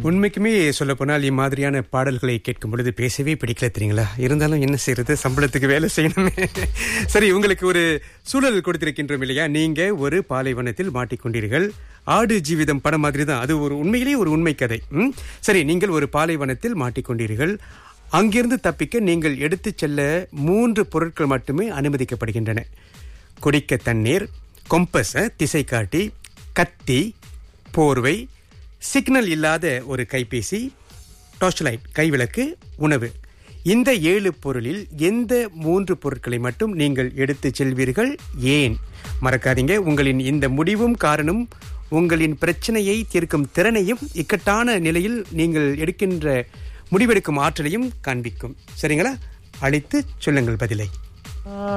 உண்மைக்குமே சொல்ல போனால் இம்மாதிரியான பாடல்களை கேட்கும் பொழுது பேசவே பிடிக்கல தெரியுங்களா இருந்தாலும் என்ன செய்யறது சம்பளத்துக்கு வேலை செய்யணுமே சரி உங்களுக்கு ஒரு சூழல் கொடுத்திருக்கின்றோம் இல்லையா நீங்க ஒரு பாலைவனத்தில் மாட்டிக்கொண்டீர்கள் ஆடு ஜீவிதம் படம் மாதிரி தான் அது ஒரு உண்மையிலேயே ஒரு உண்மை கதை ம்? சரி நீங்கள் ஒரு பாலைவனத்தில் மாட்டிக்கொண்டீர்கள் அங்கிருந்து தப்பிக்க நீங்கள் எடுத்துச் செல்ல மூன்று பொருட்கள் மட்டுமே அனுமதிக்கப்படுகின்றன குடிக்க தண்ணீர் கொம்பஸ் திசை காட்டி கத்தி போர்வை சிக்னல் இல்லாத ஒரு கைபேசி டார்ச் லைட் கைவிளக்கு உணவு இந்த ஏழு பொருளில் எந்த மூன்று பொருட்களை மட்டும் நீங்கள் எடுத்துச் செல்வீர்கள் ஏன் மறக்காதீங்க உங்களின் இந்த முடிவும் காரணம் உங்களின் பிரச்சனையை தீர்க்கும் திறனையும் இக்கட்டான நிலையில் நீங்கள் எடுக்கின்ற முடிவெடுக்கும் ஆற்றலையும் காண்பிக்கும் சரிங்களா அழைத்து சொல்லுங்கள் பதிலை